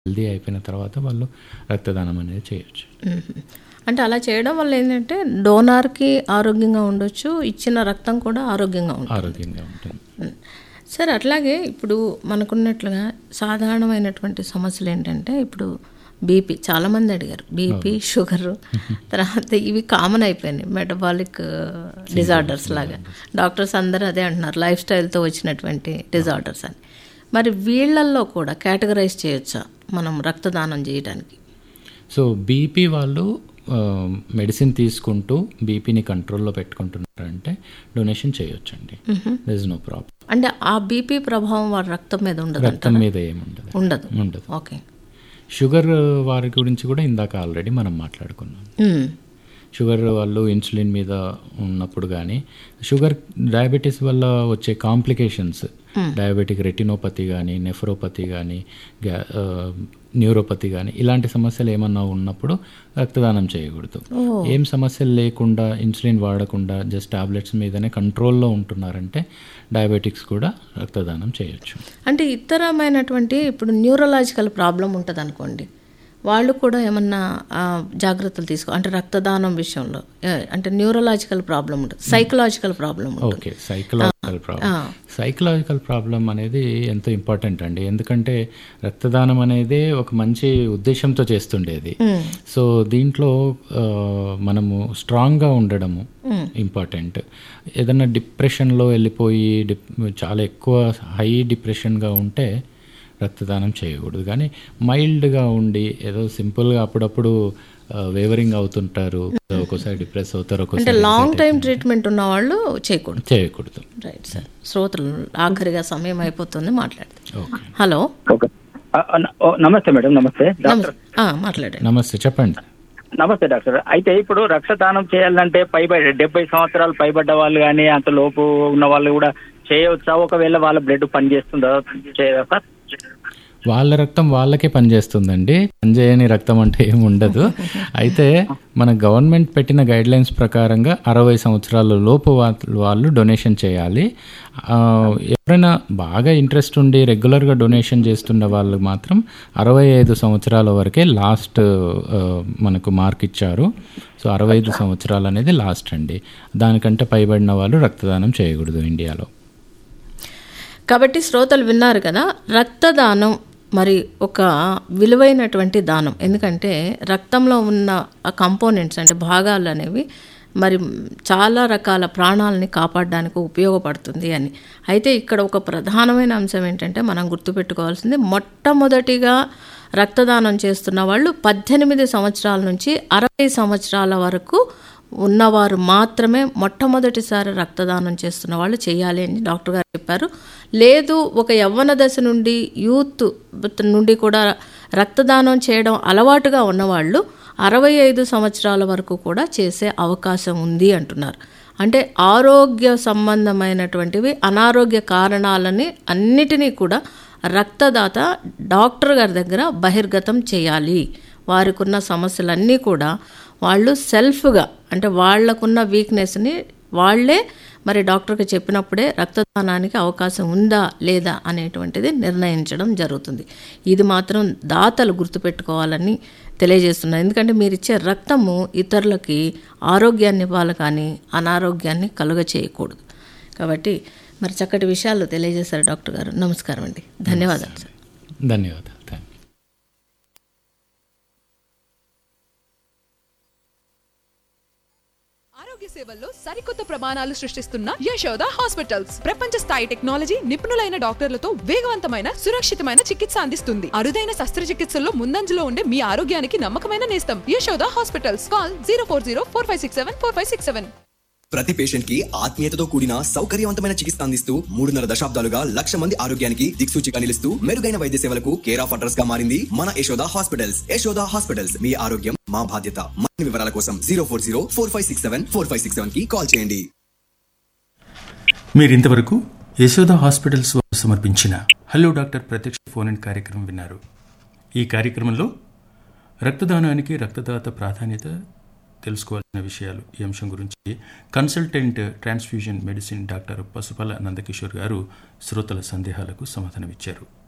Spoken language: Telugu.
హెల్దీ అయిపోయిన తర్వాత వాళ్ళు రక్తదానం అనేది చేయొచ్చు మ్మ్. అంటే అలా చేయడం వల్ల ఏంటంటే డోనార్కి ఆరోగ్యంగా ఉండొచ్చు ఇచ్చిన రక్తం కూడా ఆరోగ్యంగా ఉంటుంది ఆరోగ్యంగా ఉంటుంది మ్మ్. సరే అట్లాగే ఇప్పుడు మనకున్నట్లుగా సాధారణమైనటువంటి సమస్యలు ఏంటంటే ఇప్పుడు బీపీ చాలామంది అడిగారు బీపీ షుగర్ తర్వాత ఇవి కామన్ అయిపోయినాయి మెటబాలిక్ డిజార్డర్స్ లాగా డాక్టర్స్ అందరూ అదే అంటున్నారు లైఫ్ స్టైల్తో వచ్చినటువంటి డిజార్డర్స్ అని మరి వీళ్ళల్లో కూడా కేటగరైజ్ చేయొచ్చా మనం రక్తదానం చేయడానికి సో బీపీ వాళ్ళు మెడిసిన్ తీసుకుంటూ బీపీని కంట్రోల్లో పెట్టుకుంటున్నారంటే డొనేషన్ చేయొచ్చండి దర్ ఇస్ నో ప్రాబ్లం అంటే ఆ బీపీ ప్రభావం వారి రక్తం మీద ఉండదు రక్తం మీద ఏముండదు ఉండదు ఉండదు ఓకే షుగర్ వారి గురించి కూడా ఇందాక ఆల్రెడీ మనం మాట్లాడుకున్నాం మ్మ్. షుగర్ వాళ్ళు ఇన్సులిన్ మీద ఉన్నప్పుడు కానీ షుగర్ డయాబెటీస్ వల్ల వచ్చే కాంప్లికేషన్స్ డయాబెటిక్ రెటినోపతి కానీ నెఫ్రోపతి కానీ న్యూరోపతి కానీ ఇలాంటి సమస్యలు ఏమన్నా ఉన్నప్పుడు రక్తదానం చేయకూడదు ఏం సమస్యలు లేకుండా ఇన్సులిన్ వాడకుండా జస్ట్ టాబ్లెట్స్ మీదనే కంట్రోల్లో ఉంటున్నారంటే డయాబెటిక్స్ కూడా రక్తదానం చేయొచ్చు అంటే ఇతరమైనటువంటి ఇప్పుడు న్యూరలాజికల్ ప్రాబ్లం ఉంటుంది అనుకోండి వాళ్ళు కూడా ఏమన్నా ఆ, జాగ్రత్తలు తీసుకో అంటే రక్తదానం విషయంలో ఏ, అంటే న్యూరలాజికల్ ప్రాబ్లం ఉంటుంది సైకలాజికల్ ప్రాబ్లం ఉంటుంది okay psychological problem psychological problem అనేది ఎంతో ఇంపార్టెంట్ అండి ఎందుకంటే రక్తదానం అనేది ఒక మంచి ఉద్దేశంతో చేస్తుండేది సో దీంట్లో ఆ, మనము స్ట్రాంగ్గా ఉండడము ఇంపార్టెంట్ ఏదన్నా డిప్రెషన్లో వెళ్ళిపోయి డిప్ చాలా ఎక్కువ హై డిప్రెషన్గా ఉంటే రక్తదానం చేయకూడదు కానీ మైల్డ్గా ఉండి ఏదో సింపుల్గా అప్పుడప్పుడు వేవరింగ్ అవుతుంటారు ఒక్కోసారి డిప్రెస్ అవుతారు అంటే ఒక్కోసారి లాంగ్ టైం ట్రీట్మెంట్ ఉన్న వాళ్ళు చేయకూడదు చేయకూడదు రైట్ సార్ శ్రోతలు ఆఖరిగా సమయం అయిపోతుంది మాట్లాడతారు ఓకే హలో ఓకే ఆ, ఆ, న- ఓ, నమస్తే మేడం నమస్తే డాక్టర్ ఆ, మాట్లాడండి నమస్తే చెప్పండి నమస్తే డాక్టర్ అయితే ఇప్పుడు రక్తదానం చేయాలంటే పైబడి డెబ్బై సంవత్సరాలు పైబడ్డ వాళ్ళు కానీ అంత లోపు ఉన్న వాళ్ళు కూడా చేయవచ్చా ఒకవేళ వాళ్ళ బ్లడ్ పనిచేస్తుందా చేయదా సార్ వాళ్ళ రక్తం వాళ్ళకే పనిచేస్తుందండి పనిచేయని రక్తం అంటే ఏమి ఉండదు అయితే మన గవర్నమెంట్ పెట్టిన గైడ్ లైన్స్ ప్రకారంగా అరవై సంవత్సరాల లోపు వా- వాళ్ళు డొనేషన్ చేయాలి ఆ, ఎవరైనా బాగా ఇంట్రెస్ట్ ఉండి రెగ్యులర్గా డొనేషన్ చేస్తున్న వాళ్ళు మాత్రం అరవై ఐదు సంవత్సరాల వరకే లాస్ట్ ఆ, మనకు మార్క్ ఇచ్చారు సో అరవై ఐదు సంవత్సరాలు అనేది లాస్ట్ అండి దానికంటే పైబడిన వాళ్ళు రక్తదానం చేయకూడదు ఇండియాలో కాబట్టి శ్రోతలు విన్నారు కదా రక్తదానం మరి ఒక విలువైనటువంటి దానం ఎందుకంటే రక్తంలో ఉన్న ఆ కంపోనెంట్స్ అంటే భాగాలు అనేవి మరి చాలా రకాల ప్రాణాలని కాపాడడానికి ఉపయోగపడుతుంది అని అయితే ఇక్కడ ఒక ప్రధానమైన అంశం ఏంటంటే మనం గుర్తుపెట్టుకోవాల్సింది మొట్టమొదటిగా రక్తదానం చేస్తున్న వాళ్ళు పద్దెనిమిది సంవత్సరాల నుంచి అరవై సంవత్సరాల వరకు ఉన్నవారు మాత్రమే మొట్టమొదటిసారి రక్తదానం చేస్తున్న వాళ్ళు చేయాలి అని డాక్టర్ గారు చెప్పారు లేదు ఒక యవ్వన దశ నుండి యూత్ నుండి కూడా రక్తదానం చేయడం అలవాటుగా ఉన్నవాళ్ళు అరవై ఐదు సంవత్సరాల వరకు కూడా చేసే అవకాశం ఉంది అంటున్నారు అంటే ఆరోగ్య సంబంధమైనటువంటివి అనారోగ్య కారణాలని అన్నిటినీ కూడా రక్తదాత డాక్టర్ గారి దగ్గర బహిర్గతం చేయాలి వారికి ఉన్న సమస్యలన్నీ కూడా వాళ్ళు సెల్ఫ్గా అంటే వాళ్ళకున్న వీక్నెస్ని వాళ్ళే మరి డాక్టర్కి చెప్పినప్పుడే రక్తదానానికి అవకాశం ఉందా లేదా అనేటువంటిది నిర్ణయించడం జరుగుతుంది ఇది మాత్రం దాతలు గుర్తుపెట్టుకోవాలని తెలియజేస్తున్నారు ఎందుకంటే మీరు ఇచ్చే రక్తము ఇతరులకి ఆరోగ్యాన్ని ఇవ్వాలి కానీ అనారోగ్యాన్ని కలుగ చేయకూడదు కాబట్టి మరి చక్కటి విషయాలు తెలియజేశారు డాక్టర్ గారు నమస్కారం అండి ధన్యవాదాలు సార్ ధన్యవాదాలు థ్యాంక్ యూ ఆరోగ్య సేవల్లో సరికొత్త ప్రమాణాలు సృష్టిస్తున్న యశోద హాస్పిటల్స్ ప్రపంచ స్థాయి టెక్నాలజీ నిపుణులైన డాక్టర్లతో వేగవంతమైన సురక్షితమైన చికిత్స అందిస్తుంది అరుదైన శస్త్రచికిత్సల్లో ముందంజలో ఉండే మీ ఆరోగ్యానికి నమ్మకమైన నేస్తం Yashoda hospitals call zero four zero four five six seven four five six seven ప్రతి పేషెంట్ కి ఆత్మీయతతో కూడిన సౌకర్యవంతమైన చికిత్స అందిస్తూ మూడున్నర దశాబ్దాలుగా లక్ష మంది ఆరోగ్యానికి దిక్సూచిగా నిలుస్తూ మెరుగైన వైద్య సేవలకు కేర్ ఆఫ్ అడ్రస్ గా మారింది మన యశోద హాస్పిటల్స్ యశోద హాస్పిటల్స్ మీ ఆరోగ్యం మా బాధ్యత మరిన్ని వివరాల కోసం zero four zero four five six seven four five six seven కి కాల్ చేయండి మీరింతవరకు యశోద హాస్పిటల్స్ వారు సమర్పించిన హలో డాక్టర్ ప్రత్యక్ష ఫోన్ ఇన్ కార్యక్రమం విన్నారు ఈ కార్యక్రమంలో రక్తదానానికి రక్తదాత ప్రాధాన్యత తెలుసుకోవాల్సిన విషయాలు ఈ అంశం గురించి consultant transfusion medicine doctor Pasupala Nandakishore garu శ్రోతల సందేహాలకు సమాధానమిచ్చారు